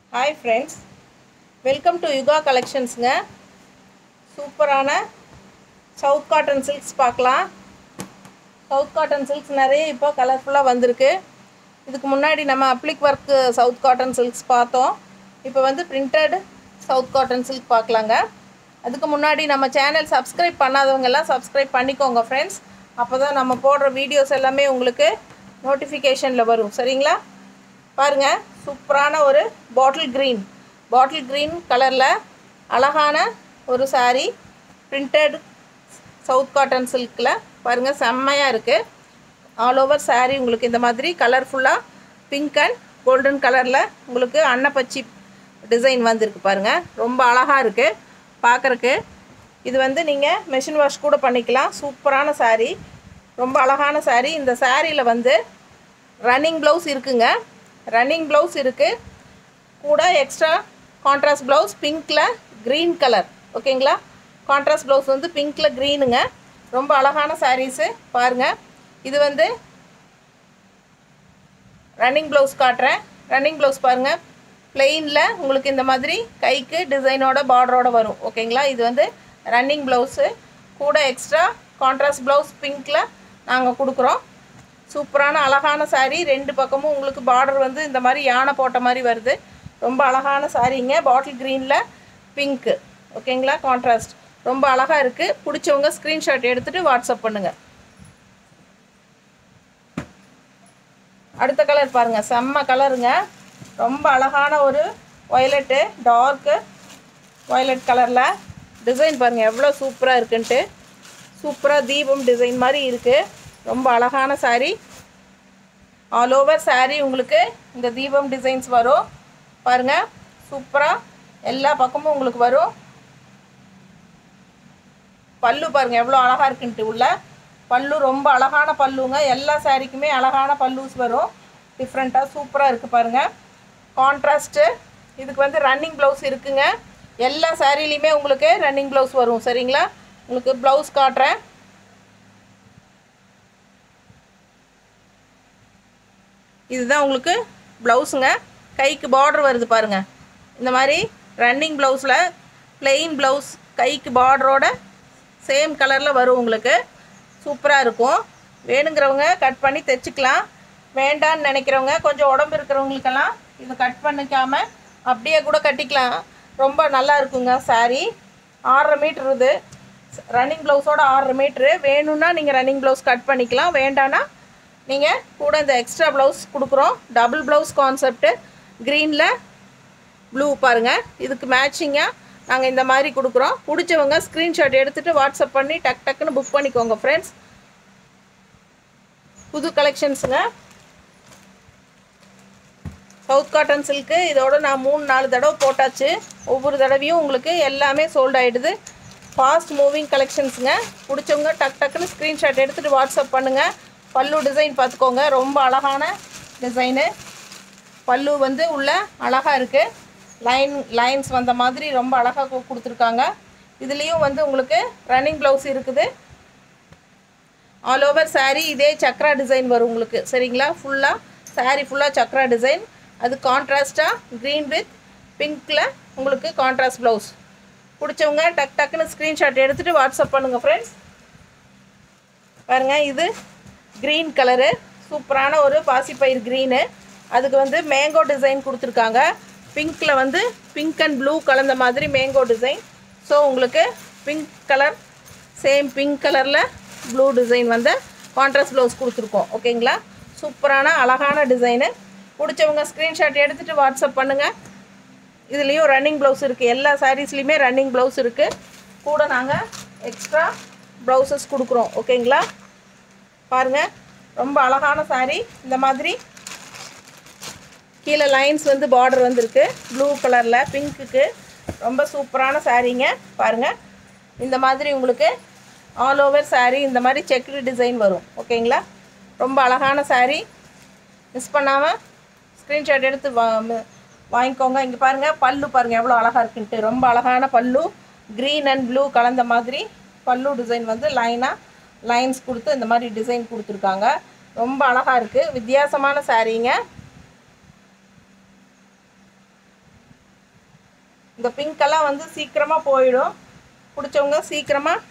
hi friends welcome to Yuga கலெக்ஷன்ஸுங்க சூப்பரான south cotton silks பார்க்கலாம் சவுத் காட்டன் சில்க்ஸ் நிறைய இப்போ கலர்ஃபுல்லாக வந்திருக்கு இதுக்கு முன்னாடி நம்ம applique work south cotton silks பார்த்தோம் இப்போ வந்து பிரிண்டட் சவுத் காட்டன் சில்க் பார்க்கலாங்க அதுக்கு முன்னாடி நம்ம சேனல் சப்ஸ்கிரைப் பண்ணாதவங்க எல்லாம் சப்ஸ்கிரைப் பண்ணிக்கோங்க ஃப்ரெண்ட்ஸ் அப்போ தான் நம்ம போடுற வீடியோஸ் எல்லாமே உங்களுக்கு நோட்டிஃபிகேஷனில் வரும் சரிங்களா பாருங்கள் சூப்பரான ஒரு பாட்டில் க்ரீன் பாட்டில் க்ரீன் கலரில் அழகான ஒரு saree printed சவுத் காட்டன் சில்கில் பாருங்கள் செம்மையாக இருக்குது ஆல் ஓவர் saree உங்களுக்கு இந்த மாதிரி கலர்ஃபுல்லாக பிங்க் அண்ட் கோல்டன் கலரில் உங்களுக்கு அன்னப்பச்சி டிசைன் வந்திருக்கு பாருங்கள் ரொம்ப அழகாக இருக்குது பார்க்குறக்கு இது வந்து நீங்கள் மெஷின் வாஷ் கூட பண்ணிக்கலாம் சூப்பரான saree ரொம்ப அழகான saree இந்த சாரியில் வந்து ரன்னிங் ப்ளவுஸ் இருக்குங்க ரன்னிங் ப்ளவுஸ் இருக்குது கூட எக்ஸ்ட்ரா கான்ட்ராஸ்ட் ப்ளவுஸ் பிங்க்கில் க்ரீன் கலர் ஓகேங்களா கான்ட்ராஸ்ட் ப்ளவுஸ் வந்து பிங்க்கில் க்ரீனுங்க ரொம்ப அழகான சாரீஸு பாருங்கள் இது வந்து ரன்னிங் ப்ளவுஸ் காட்டுறேன் ரன்னிங் ப்ளவுஸ் பாருங்கள் பிளெயினில் உங்களுக்கு இந்த மாதிரி கைக்கு டிசைனோட பார்டரோட வரும் ஓகேங்களா இது வந்து ரன்னிங் ப்ளவுஸு கூட எக்ஸ்ட்ரா கான்ட்ராஸ்ட் ப்ளவுஸ் பிங்க்கில் நாங்கள் கொடுக்குறோம் சூப்பரான அழகான saree ரெண்டு பக்கமும் உங்களுக்கு பார்டர் வந்து இந்த மாதிரி யானை போட்ட மாதிரி வருது ரொம்ப அழகான சாரீங்க பாட்டில் க்ரீனில் பிங்க்கு ஓகேங்களா கான்ட்ராஸ்ட் ரொம்ப அழகாக இருக்குது பிடிச்சவங்க ஸ்க்ரீன்ஷாட் எடுத்துகிட்டு வாட்ஸ்அப் பண்ணுங்கள் அடுத்த கலர் பாருங்கள் செம்ம கலருங்க ரொம்ப அழகான ஒரு வயலட்டு டார்க்கு வயலட் கலரில் டிசைன் பாருங்கள் எவ்வளோ சூப்பராக இருக்குன்ட்டு சூப்பராக தீபம் டிசைன் மாதிரி இருக்குது ரொம்ப அழகான saree ஆல் ஓவர் saree உங்களுக்கு இந்த தீபம் டிசைன்ஸ் வரும் பாருங்கள் சூப்பராக எல்லா பக்கமும் உங்களுக்கு வரும் பல்லு பாருங்கள் எவ்வளோ அழகாக இருக்குன்ட்டு உள்ள பல்லு ரொம்ப அழகான பல்லுங்க எல்லா சாரீக்குமே அழகான பல்லூஸ் வரும் டிஃப்ரெண்ட்டாக சூப்பராக இருக்குது பாருங்கள் கான்ட்ராஸ்ட்டு இதுக்கு வந்து ரன்னிங் ப்ளவுஸ் இருக்குங்க எல்லா சாரீலையுமே உங்களுக்கு ரன்னிங் ப்ளவுஸ் வரும் சரிங்களா உங்களுக்கு ப்ளவுஸ் காட்டுறேன் இதுதான் உங்களுக்கு ப்ளவுஸுங்க கைக்கு பார்டர் வருது பாருங்கள் இந்த மாதிரி ரன்னிங் ப்ளவுஸில் plain ப்ளவுஸ் கைக்கு பார்டரோட சேம் கலரில் வரும் உங்களுக்கு சூப்பராக இருக்கும் வேணுங்கிறவங்க கட் பண்ணி தைச்சிக்கலாம் வேண்டான்னு நினைக்கிறவங்க கொஞ்சம் உடம்பு இருக்கிறவங்களுக்கெல்லாம் இது கட் பண்ணிக்காமல் அப்படியே கூட கட்டிக்கலாம் ரொம்ப நல்லா இருக்குங்க saree ஆறரை மீட்ரு இது ரன்னிங் ப்ளவுஸோட ஆறரை மீட்ரு வேணும்னா நீங்கள் ரன்னிங் ப்ளவுஸ் கட் பண்ணிக்கலாம் வேண்டான்னா நீங்கள் கூட இந்த எக்ஸ்ட்ரா ப்ளவுஸ் கொடுக்குறோம் டபுள் ப்ளவுஸ் கான்செப்ட்டு க்ரீனில் ப்ளூ பாருங்கள் இதுக்கு மேட்சிங்காக நாங்கள் இந்த மாதிரி கொடுக்குறோம் பிடிச்சவங்க ஸ்க்ரீன்ஷாட் எடுத்துகிட்டு வாட்ஸ்அப் பண்ணி டக் டக்குன்னு புக் பண்ணிக்கோங்க ஃப்ரெண்ட்ஸ் புது கலெக்ஷன்ஸுங்க சவுத் காட்டன் சில்க்கு இதோட நான் மூணு நாலு தடவை போட்டாச்சு ஒவ்வொரு தடவையும் உங்களுக்கு எல்லாமே சோல்ட் ஆகிடுது ஃபாஸ்ட் மூவிங் கலெக்ஷன்ஸுங்க பிடிச்சவங்க டக் டக்குன்னு ஸ்க்ரீன்ஷாட் எடுத்துகிட்டு வாட்ஸ்அப் பண்ணுங்கள் பல்லு டிசைன் பார்த்துக்கோங்க ரொம்ப அழகான டிசைனு பல்லு வந்து உள்ள அழகாக இருக்குது லைன் லைன்ஸ் வந்த மாதிரி ரொம்ப அழகாக கொடுத்துருக்காங்க இதுலேயும் வந்து உங்களுக்கு ரன்னிங் ப்ளவுஸ் இருக்குது ஆல் ஓவர் saree இதே சக்ரா டிசைன் வரும் உங்களுக்கு சரிங்களா ஃபுல்லாக saree ஃபுல்லாக சக்ரா டிசைன் அது கான்ட்ராஸ்ட்டாக க்ரீன் வித் பிங்க்கில் உங்களுக்கு கான்ட்ராஸ்ட் ப்ளவுஸ் பிடிச்சவங்க டக் டக்குன்னு ஸ்க்ரீன்ஷாட் எடுத்துகிட்டு வாட்ஸ்அப் பண்ணுங்கள் ஃப்ரெண்ட்ஸ் பாருங்கள் இது க்ரீன் கலரு சூப்பரான ஒரு பாசிப்பயிர் க்ரீனு அதுக்கு வந்து மேங்கோ டிசைன் கொடுத்துருக்காங்க பிங்க்கில் வந்து பிங்க் அண்ட் ப்ளூ கலந்த மாதிரி மேங்கோ டிசைன் ஸோ உங்களுக்கு பிங்க் கலர் சேம் பிங்க் கலரில் ப்ளூ டிசைன் வந்து கான்ட்ராஸ்ட் ப்ளவுஸ் கொடுத்துருக்கோம் ஓகேங்களா சூப்பரான அழகான டிசைனு பிடிச்சவங்க ஸ்க்ரீன்ஷாட் எடுத்துகிட்டு வாட்ஸ்அப் பண்ணுங்கள் இதுலேயும் ரன்னிங் ப்ளவுஸ் இருக்குது எல்லா சாரீஸ்லேயுமே ரன்னிங் ப்ளவுஸ் இருக்குது கூட நாங்கள் எக்ஸ்ட்ரா ப்ளவுசஸ் கொடுக்குறோம் ஓகேங்களா பாருங்கள் ரொம்ப அழகான saree இந்த மாதிரி கீழே லைன்ஸ் வந்து பார்டர் வந்திருக்கு ப்ளூ கலரில் பிங்க்குக்கு ரொம்ப சூப்பரான சாரீங்க பாருங்கள் இந்த மாதிரி உங்களுக்கு ஆல் ஓவர் saree இந்த மாதிரி செக்குடு டிசைன் வரும் ஓகேங்களா ரொம்ப அழகான saree மிஸ் பண்ணாமல் ஸ்க்ரீன்ஷாட் எடுத்து வா ம- வாங்கிக்கோங்க இங்கே பாருங்கள் பல்லு பாருங்கள் எவ்வளோ அழகாக இருக்குன்ட்டு ரொம்ப அழகான பல்லு க்ரீன் அண்ட் ப்ளூ கலந்த மாதிரி பல்லு டிசைன் வந்து லைனாக லைன்ஸ் கொடுத்து இந்த மாதிரி டிசைன் கொடுத்துருக்காங்க ரொம்ப அழகாக இருக்குது வித்தியாசமான சாரீங்க இந்த பிங்க்கெல்லாம் வந்து சீக்கிரமாக போயிடும் பிடிச்சவங்க சீக்கிரமாக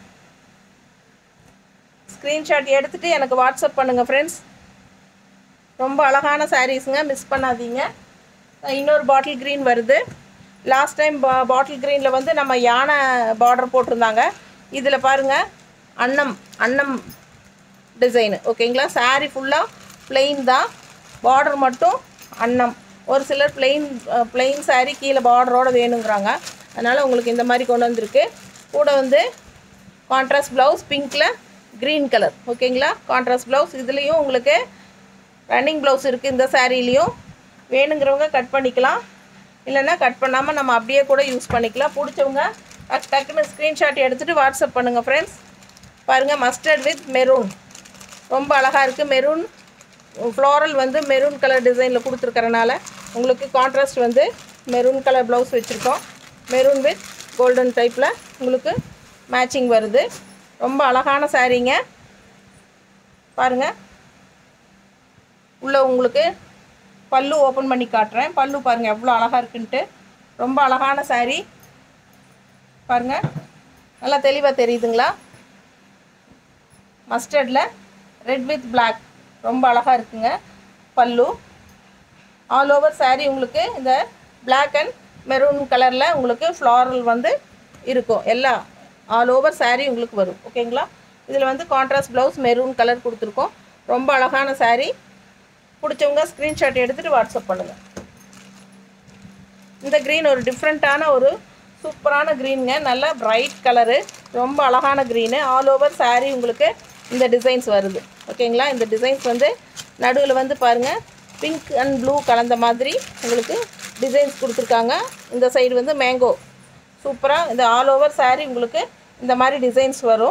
ஸ்க்ரீன்ஷாட் எடுத்துகிட்டு எனக்கு வாட்ஸ்அப் பண்ணுங்கள் ஃப்ரெண்ட்ஸ் ரொம்ப அழகான சாரீஸுங்க மிஸ் பண்ணாதீங்க இன்னொரு பாட்டில் க்ரீன் வருது லாஸ்ட் டைம் பா பாட்டில் க்ரீனில் வந்து நம்ம யானை பார்டர் போட்டிருந்தாங்க இதில் பாருங்கள் அன்னம் அன்னம் டிசைனு ஓகேங்களா saree ஃபுல்லாக plain தான் பார்டர் மட்டும் அன்னம் ஒரு சிலர் plain plain saree கீழே பார்டரோட வேணுங்கிறாங்க அதனால் உங்களுக்கு இந்த மாதிரி கொண்டு வந்திருக்கு கூட வந்து கான்ட்ராஸ்ட் ப்ளவுஸ் பிங்க்கில் க்ரீன் கலர் ஓகேங்களா கான்ட்ராஸ்ட் ப்ளவுஸ் இதுலேயும் உங்களுக்கு ரன்னிங் ப்ளவுஸ் இருக்குது இந்த சாரீலையும் வேணுங்கிறவங்க கட் பண்ணிக்கலாம் இல்லைன்னா கட் பண்ணாமல் நம்ம அப்படியே கூட யூஸ் பண்ணிக்கலாம் பிடிச்சவங்க டக் டக்குன்னு ஸ்க்ரீன்ஷாட் எடுத்துகிட்டு வாட்ஸ்அப் பண்ணுங்கள் ஃப்ரெண்ட்ஸ் பாருங்கள் மஸ்டர்ட் வித் மெரூன் ரொம்ப அழகாக இருக்குது மெரூன் ஃப்ளாரல் வந்து மெரூன் கலர் டிசைனில் கொடுத்துருக்கறனால உங்களுக்கு கான்ட்ராஸ்ட் வந்து மெரூன் கலர் ப்ளவுஸ் வச்சுருக்கோம் மெரூன் வித் கோல்டன் டைப்பில் உங்களுக்கு மேட்சிங் வருது ரொம்ப அழகான சாரீங்க பாருங்கள் உள்ளே உங்களுக்கு பல்லு ஓப்பன் பண்ணி காட்டுறேன் பல்லு பாருங்கள் எவ்வளோ அழகாக இருக்குன்ட்டு ரொம்ப அழகான saree பாருங்கள் நல்லா தெளிவாக தெரியுதுங்களா மஸ்டர்டில் ரெட் வித் பிளாக் ரொம்ப அழகாக இருக்குங்க பல்லு ஆல் ஓவர் saree உங்களுக்கு இந்த Black அண்ட் மெரூன் கலரில் உங்களுக்கு ஃப்ளாரல் வந்து இருக்கும் எல்லா ஆல் ஓவர் saree உங்களுக்கு வரும் ஓகேங்களா இதில் வந்து கான்ட்ராஸ்ட் ப்ளவுஸ் மெரூன் கலர் கொடுத்துருக்கோம் ரொம்ப அழகான saree பிடிச்சவங்க ஸ்க்ரீன்ஷாட் எடுத்துகிட்டு வாட்ஸ்அப் பண்ணுங்கள் இந்த க்ரீன் ஒரு டிஃப்ரெண்ட்டான ஒரு சூப்பரான க்ரீனுங்க நல்ல பிரைட் கலரு ரொம்ப அழகான க்ரீனு ஆல் ஓவர் saree உங்களுக்கு இந்த டிசைன்ஸ் வருது ஓகேங்களா இந்த டிசைன்ஸ் வந்து நடுவில் வந்து பாருங்கள் பிங்க் அண்ட் ப்ளூ கலந்த மாதிரி உங்களுக்கு டிசைன்ஸ் கொடுத்துருக்காங்க இந்த சைடு வந்து மேங்கோ சூப்பராக இந்த ஆல் ஓவர் saree உங்களுக்கு இந்த மாதிரி டிசைன்ஸ் வரும்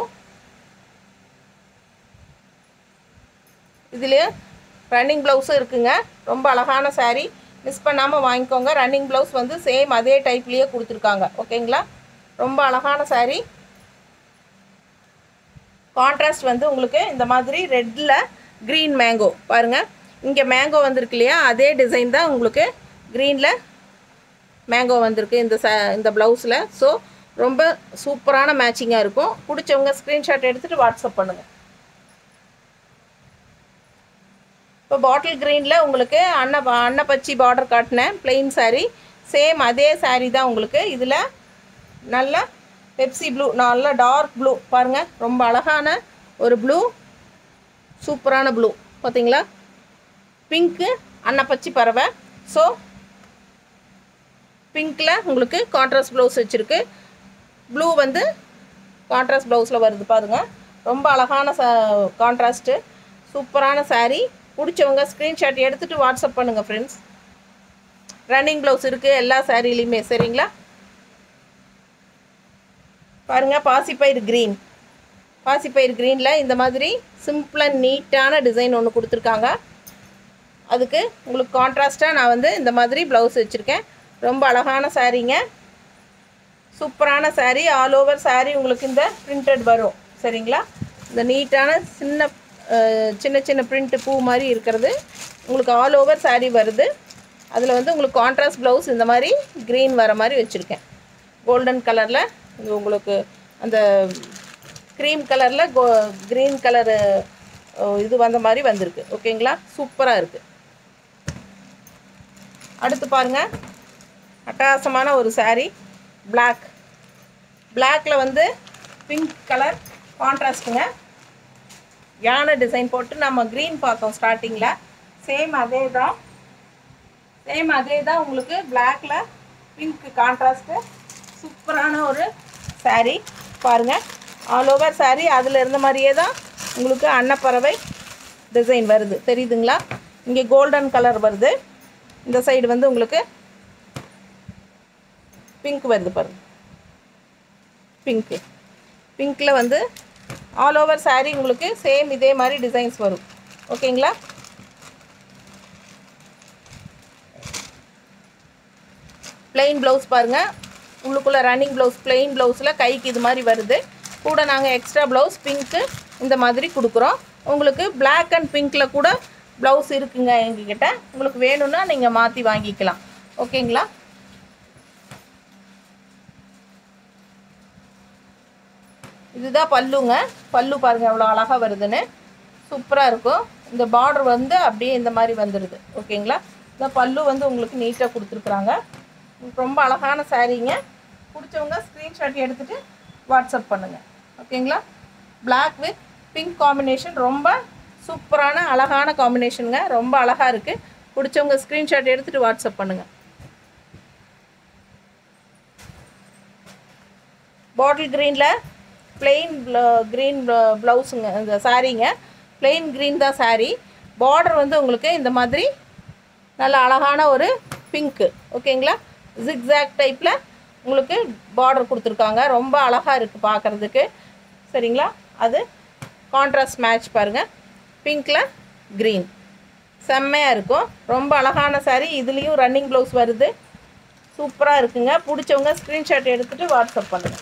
இதுலேயே ரன்னிங் ப்ளவுஸும் இருக்குங்க ரொம்ப அழகான saree மிஸ் பண்ணாமல் வாங்கிக்கோங்க ரன்னிங் ப்ளவுஸ் வந்து சேம் அதே டைப்லேயே கொடுத்துருக்காங்க ஓகேங்களா ரொம்ப அழகான saree கான்ட்ராஸ்ட் வந்து உங்களுக்கு இந்த மாதிரி ரெட்டில் க்ரீன் மேங்கோ பாருங்கள் இங்கே மேங்கோ வந்திருக்கு இல்லையா அதே டிசைன் தான் உங்களுக்கு க்ரீனில் மேங்கோ வந்திருக்கு இந்த ச இந்த ப்ளவுஸில் ஸோ ரொம்ப சூப்பரான மேட்சிங்காக இருக்கும் பிடிச்சவங்க ஸ்க்ரீன்ஷாட் எடுத்துகிட்டு வாட்ஸ்அப் பண்ணுங்கள் இப்போ பாட்டில் க்ரீனில் உங்களுக்கு அன்ன அன்னப்பச்சி பார்டர் காட்டினேன் பிளெயின் saree சேம் அதே saree தான் உங்களுக்கு இதில் நல்ல பெப்சி ப்ளூ நல்ல டார்க் ப்ளூ பாருங்கள் ரொம்ப அழகான ஒரு ப்ளூ சூப்பரான ப்ளூ பார்த்தீங்களா பிங்க்கு அன்னப்பச்சி பறவை ஸோ பிங்க்கில் உங்களுக்கு கான்ட்ராஸ்ட் ப்ளவுஸ் வச்சுருக்கு ப்ளூ வந்து கான்ட்ராஸ்ட் ப்ளவுஸில் வருது பாருங்க ரொம்ப அழகான ச கான்ட்ராஸ்ட்டு சூப்பரான saree பிடிச்சவங்க ஸ்க்ரீன்ஷாட் எடுத்துகிட்டு வாட்ஸ்அப் பண்ணுங்கள் ஃப்ரெண்ட்ஸ் ரன்னிங் ப்ளவுஸ் இருக்குது எல்லா சாரீலையுமே சரிங்களா பாருங்கள் பாசிப்பயிர் க்ரீன் பாசிப்பயிர் க்ரீனில் இந்த மாதிரி சிம்பிள் அண்ட் நீட்டான டிசைன் ஒன்று கொடுத்துருக்காங்க அதுக்கு உங்களுக்கு கான்ட்ராஸ்ட்டாக நான் வந்து இந்த மாதிரி ப்ளவுஸ் வச்சுருக்கேன் ரொம்ப அழகான சாரீங்க சூப்பரான saree ஆல் ஓவர் saree உங்களுக்கு இந்த பிரிண்டட் வரும் சரிங்களா இந்த நீட்டான சின்ன அஹ், சின்ன சின்ன பிரிண்ட் பூ மாதிரி இருக்கிறது உங்களுக்கு ஆல் ஓவர் saree வருது அதில் வந்து உங்களுக்கு கான்ட்ராஸ்ட் ப்ளவுஸ் இந்த மாதிரி க்ரீன் வர மாதிரி வச்சுருக்கேன் கோல்டன் கலரில் இது உங்களுக்கு அந்த க்ரீம் கலரில் கோ க்ரீன் கலரு இது வந்த மாதிரி வந்திருக்கு ஓகேங்களா சூப்பராக இருக்குது அடுத்து பாருங்கள் அட்டகாசமான ஒரு saree Black பிளாக்ல வந்து பிங்க் கலர் கான்ட்ராஸ்ட்டுங்க யானை டிசைன் போட்டு நம்ம க்ரீன் பார்த்தோம் ஸ்டார்டிங்கில் சேம் அதே தான் சேம் அதே தான் உங்களுக்கு பிளாக்ல பிங்க் கான்ட்ராஸ்ட்டு சூப்பரான ஒரு saree பாருங்கள் ஆல் ஓவர் saree அதில் இருந்த மாதிரியே தான் உங்களுக்கு அன்னப்பறவை டிசைன் வருது தெரியுதுங்களா இங்கே கோல்டன் கலர் வருது இந்த சைடு வந்து உங்களுக்கு பிங்க் வருது பாருங்க பிங்க்கு பிங்க்கில் வந்து ஆல் ஓவர் saree உங்களுக்கு சேம் இதே மாதிரி டிசைன்ஸ் வரும் ஓகேங்களா பிளெயின் ப்ளவுஸ் பாருங்கள் உள்ளுக்குள்ளே ரன்னிங் ப்ளவுஸ் பிளெயின் ப்ளவுஸில் கைக்கு இது மாதிரி வருது கூட நாங்கள் எக்ஸ்ட்ரா ப்ளவுஸ் பிங்க்கு இந்த மாதிரி கொடுக்குறோம் உங்களுக்கு Black அண்ட் பிங்க்கில் கூட ப்ளவுஸ் இருக்குங்க எங்ககிட்ட உங்களுக்கு வேணும்னா நீங்கள் மாற்றி வாங்கிக்கலாம் ஓகேங்களா இதுதான் பல்லுங்க பல்லு பாருங்கள் எவ்வளோ அழகாக வருதுன்னு சூப்பராக இருக்கும் இந்த பார்டர் வந்து அப்படியே இந்த மாதிரி வந்துடுது ஓகேங்களா இந்த பல்லு வந்து உங்களுக்கு நீட்டாக கொடுத்துருக்குறாங்க ரொம்ப அழகான சாரீங்க பிடிச்சவங்க ஸ்க்ரீன்ஷாட் எடுத்துகிட்டு வாட்ஸ்அப் பண்ணுங்கள் ஓகேங்களா Black வித் பிங்க் காம்பினேஷன் ரொம்ப சூப்பரான அழகான காம்பினேஷனுங்க ரொம்ப அழகாக இருக்குது பிடிச்சவங்க ஸ்க்ரீன்ஷாட் எடுத்துகிட்டு வாட்ஸ்அப் பண்ணுங்கள் பாட்டில் க்ரீனில் பிளெயின் க்ரீன் ப்ளவுஸுங்க இந்த சாரீங்க பிளெயின் க்ரீன் தான் saree பார்டர் வந்து உங்களுக்கு இந்த மாதிரி நல்ல அழகான ஒரு பிங்க்கு ஓகேங்களா ஜிக்ஸாக் டைப்பில் உங்களுக்கு பார்டர் கொடுத்துருக்காங்க ரொம்ப அழகாக இருக்குது பார்க்குறதுக்கு சரிங்களா அது கான்ட்ராஸ்ட் மேட்ச் பாருங்கள் பிங்க்கில் க்ரீன் செம்மையாக இருக்கும் ரொம்ப அழகான saree இதுலேயும் ரன்னிங் ப்ளவுஸ் வருது சூப்பராக இருக்குங்க பிடிச்சவங்க ஸ்க்ரீன்ஷாட் எடுத்துகிட்டு வாட்ஸ்அப் பண்ணுங்கள்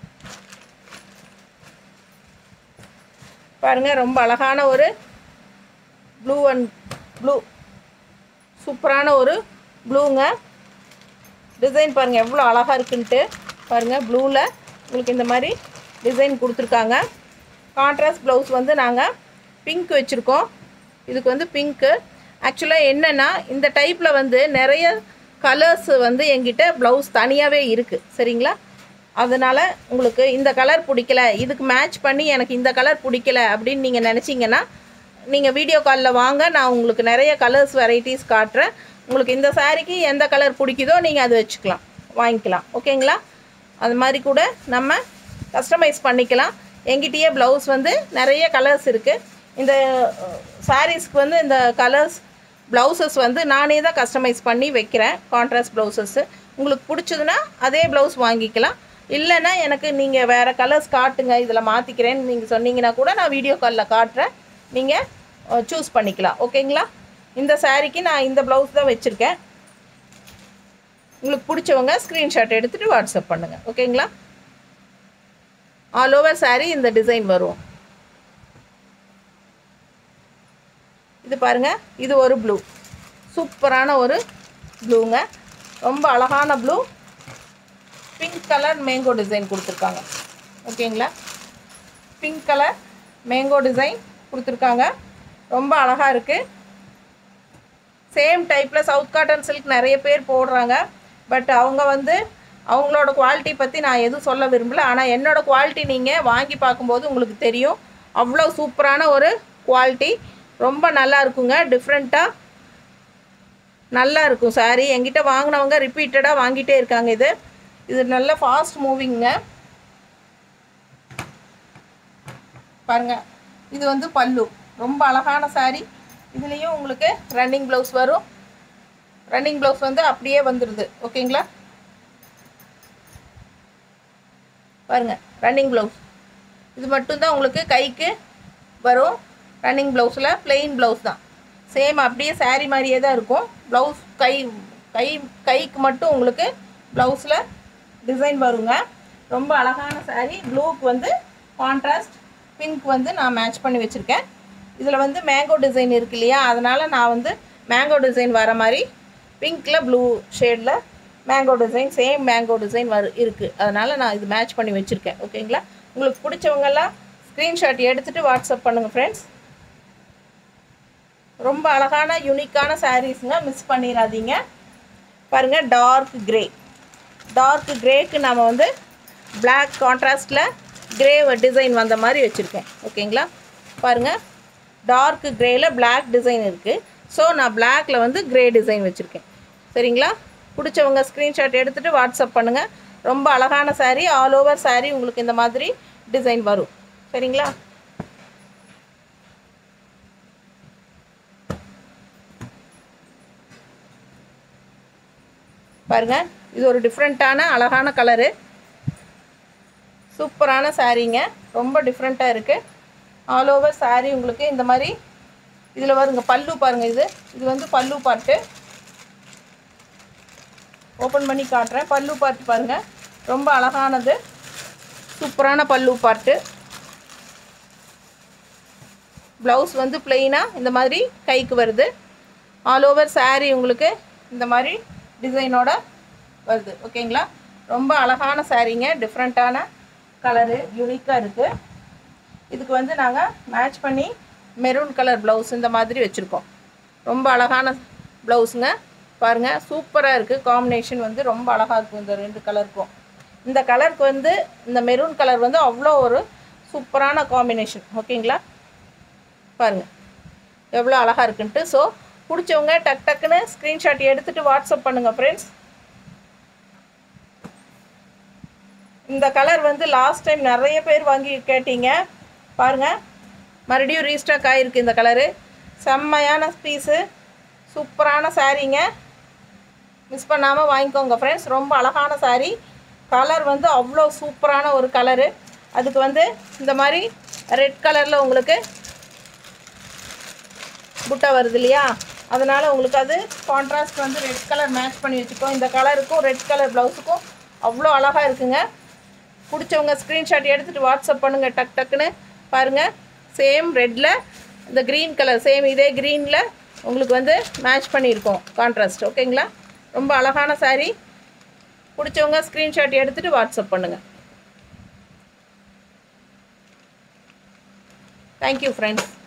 பாருங்கள் ரொம்ப அழகான ஒரு ப்ளூ அண்ட் ப்ளூ சூப்பரான ஒரு ப்ளூங்க டிசைன் பாருங்கள் எவ்வளோ அழகாக இருக்குன்ட்டு பாருங்கள் ப்ளூவில் உங்களுக்கு இந்த மாதிரி டிசைன் கொடுத்துருக்காங்க கான்ட்ராஸ்ட் ப்ளவுஸ் வந்து நாங்கள் பிங்க் வச்சுருக்கோம் இதுக்கு வந்து பிங்க்கு ஆக்சுவலாக என்னென்னா இந்த டைப்பில் வந்து நிறைய கலர்ஸ் வந்து எங்கிட்ட ப்ளவுஸ் தனியாகவே இருக்குது சரிங்களா அதனால் உங்களுக்கு இந்த கலர் பிடிக்கல இதுக்கு மேட்ச் பண்ணி எனக்கு இந்த கலர் பிடிக்கல அப்படின்னு நீங்கள் நினச்சிங்கன்னா நீங்கள் வீடியோ காலில் வாங்க நான் உங்களுக்கு நிறைய கலர்ஸ் வெரைட்டிஸ் காட்டுறேன் உங்களுக்கு இந்த சாரீக்கு எந்த கலர் பிடிக்குதோ நீங்கள் அது வச்சுக்கலாம் வாங்கிக்கலாம் ஓகேங்களா அது மாதிரி கூட நம்ம கஸ்டமைஸ் பண்ணிக்கலாம் எங்கிட்டயே ப்ளவுஸ் வந்து நிறைய கலர்ஸ் இருக்குது இந்த சாரீஸ்க்கு வந்து இந்த கலர்ஸ் ப்ளவுசஸ் வந்து நானே தான் கஸ்டமைஸ் பண்ணி வைக்கிறேன் கான்ட்ராஸ்ட் ப்ளவுசஸ்ஸு உங்களுக்கு பிடிச்சதுன்னா அதே ப்ளவுஸ் வாங்கிக்கலாம் இல்லைன்னா எனக்கு நீங்கள் வேறு கலர்ஸ் காட்டுங்க இதில் மாற்றிக்கிறேன்னு நீங்கள் சொன்னீங்கன்னா கூட நான் வீடியோ காலில் காட்டுறேன் நீங்கள் சூஸ் பண்ணிக்கலாம் ஓகேங்களா இந்த சாரீக்கு நான் இந்த ப்ளவுஸ் தான் வச்சுருக்கேன் உங்களுக்கு பிடிச்சவங்க ஸ்க்ரீன்ஷாட் எடுத்துகிட்டு வாட்ஸ்அப் பண்ணுங்கள் ஓகேங்களா ஆல் ஓவர் saree இந்த டிசைன் வரும் இது பாருங்கள் இது ஒரு ப்ளூ சூப்பரான ஒரு ப்ளூங்க ரொம்ப அழகான blue pink colour mango design கொடுத்துருக்காங்க ஓகேங்களா பிங்க் கலர் மேங்கோ டிசைன் கொடுத்துருக்காங்க ரொம்ப அழகாக இருக்குது சேம் டைப்பில் சவுத் காட்டன் சில்க் நிறைய பேர் போடுறாங்க பட் அவங்க வந்து அவங்களோட குவாலிட்டி பற்றி நான் எதுவும் சொல்ல விரும்பல ஆனால் என்னோடய குவாலிட்டி நீங்கள் வாங்கி பார்க்கும்போது உங்களுக்கு தெரியும் அவ்வளோ சூப்பரான ஒரு குவாலிட்டி ரொம்ப நல்லா இருக்குங்க டிஃப்ரெண்ட்டாக நல்லா இருக்கும் சாரி என்கிட்ட வாங்கினவங்க ரிப்பீட்டடாக வாங்கிட்டே இருக்காங்க இது இது நல்ல ஃபாஸ்ட் மூவிங்க பாருங்க இது வந்து பல்லு ரொம்ப அழகான saree இதுலேயும் உங்களுக்கு ரன்னிங் ப்ளவுஸ் வரும் ரன்னிங் ப்ளவுஸ் வந்து அப்படியே வந்துடுது ஓகேங்களா பாருங்க ரன்னிங் ப்ளவுஸ் இது மட்டும்தான் உங்களுக்கு கைக்கு வரும் ரன்னிங் ப்ளவுஸில் plain ப்ளவுஸ் தான் சேம் அப்படியே saree மாதிரியே தான் இருக்கும் ப்ளவுஸ் கை கை கைக்கு மட்டும் உங்களுக்கு ப்ளவுஸில் டிசைன் வருங்க ரொம்ப அழகான saree ப்ளூக்கு வந்து கான்ட்ராஸ்ட் பிங்க் வந்து நான் மேட்ச் பண்ணி வச்சுருக்கேன் இதில் வந்து மேங்கோ டிசைன் இருக்கு இல்லையா அதனால் நான் வந்து மேங்கோ டிசைன் வர மாதிரி பிங்க்கில் ப்ளூ ஷேடில் mango design same mango design வரு இருக்குது அதனால் நான் இது மேட்ச் பண்ணி வச்சுருக்கேன் ஓகேங்களா உங்களுக்கு பிடிச்சவங்கெல்லாம் ஸ்க்ரீன்ஷாட் எடுத்துகிட்டு வாட்ஸ்அப் பண்ணுங்கள் ஃப்ரெண்ட்ஸ் ரொம்ப அழகான யூனிக்கான சாரீஸுங்க மிஸ் பண்ணிடாதீங்க பாருங்கள் டார்க் கிரே டார்க் கிரேக்கு நம்ம வந்து பிளாக் கான்ட்ராஸ்டில் கிரே டிசைன் வந்த மாதிரி வச்சுருக்கேன் ஓகேங்களா பாருங்கள் டார்க் கிரேயில் Black டிசைன் இருக்குது ஸோ நான் பிளாக்ல வந்து கிரே டிசைன் வச்சுருக்கேன் சரிங்களா பிடிச்சவங்க ஸ்க்ரீன்ஷாட் எடுத்துகிட்டு வாட்ஸ்அப் பண்ணுங்கள் ரொம்ப அழகான saree ஆல் ஓவர் saree உங்களுக்கு இந்த மாதிரி டிசைன் வரும் சரிங்களா பாருங்க இது ஒரு டிஃப்ரெண்ட்டான அழகான கலரு சூப்பரான சாரீங்க ரொம்ப டிஃப்ரெண்ட்டாக இருக்குது ஆல் ஓவர் saree உங்களுக்கு இந்த மாதிரி இதில் வருங்க பல்லு பாருங்கள் இது இது வந்து பல்லு பார்ட்டு ஓப்பன் பண்ணி காட்டுறேன் பல்லு பார்ட் பாருங்கள் ரொம்ப அழகானது சூப்பரான பல்லு பார்ட்டு ப்ளவுஸ் வந்து பிளெயினாக இந்த மாதிரி கைக்கு வருது ஆல் ஓவர் saree உங்களுக்கு இந்த மாதிரி டிசைனோட வருது ஓகேங்களா ரொம்ப அழகான சாரீங்க டிஃப்ரெண்ட்டான கலரு யூனிக்காக இருக்குது இதுக்கு வந்து நாங்கள் மேட்ச் பண்ணி மெரூன் கலர் ப்ளவுஸ் இந்த மாதிரி வச்சுருக்கோம் ரொம்ப அழகான ப்ளவுஸுங்க பாருங்கள் சூப்பராக இருக்குது காம்பினேஷன் வந்து ரொம்ப அழகாக இருக்கும் இந்த ரெண்டு கலருக்கும் இந்த கலருக்கு வந்து இந்த மெரூன் கலர் வந்து அவ்வளோ ஒரு சூப்பரான காம்பினேஷன் ஓகேங்களா பாருங்கள் எவ்வளோ அழகாக இருக்குன்ட்டு ஸோ பிடிச்சவங்க டக் டக்குன்னு ஸ்க்ரீன்ஷாட் எடுத்துகிட்டு வாட்ஸ்அப் பண்ணுங்கள் ஃப்ரெண்ட்ஸ் இந்த கலர் வந்து லாஸ்ட் டைம் நிறைய பேர் வாங்கி கேட்டீங்க பாருங்கள் மறுபடியும் ரீஸ்டாக் ஆகிருக்கு இந்த கலரு செம்மையான பீஸு சூப்பரான சாரீங்க மிஸ் பண்ணாமல் வாங்கிக்கோங்க ஃப்ரெண்ட்ஸ் ரொம்ப அழகான saree கலர் வந்து அவ்வளோ சூப்பரான ஒரு கலரு அதுக்கு வந்து இந்த மாதிரி ரெட் கலரில் உங்களுக்கு புட்டா வருது இல்லையா அதனால் உங்களுக்கு அது கான்ட்ராஸ்ட் வந்து ரெட் கலர் மேட்ச் பண்ணி வச்சுக்கோ இந்த கலருக்கும் ரெட் கலர் ப்ளவுஸுக்கும் அவ்வளோ அழகாக இருக்குங்க பிடிச்சவங்க ஸ்க்ரீன்ஷாட் எடுத்துகிட்டு வாட்ஸ்அப் பண்ணுங்கள் டக் டக்குன்னு பாருங்கள் சேம் ரெட்டில் இந்த க்ரீன் கலர் சேம் இதே க்ரீனில் உங்களுக்கு வந்து மேட்ச் பண்ணியிருக்கோம் கான்ட்ராஸ்ட் ஓகேங்களா ரொம்ப அழகான saree பிடிச்சவங்க ஸ்க்ரீன்ஷாட் எடுத்துகிட்டு வாட்ஸ்அப் பண்ணுங்கள் தேங்க்யூ ஃப்ரெண்ட்ஸ்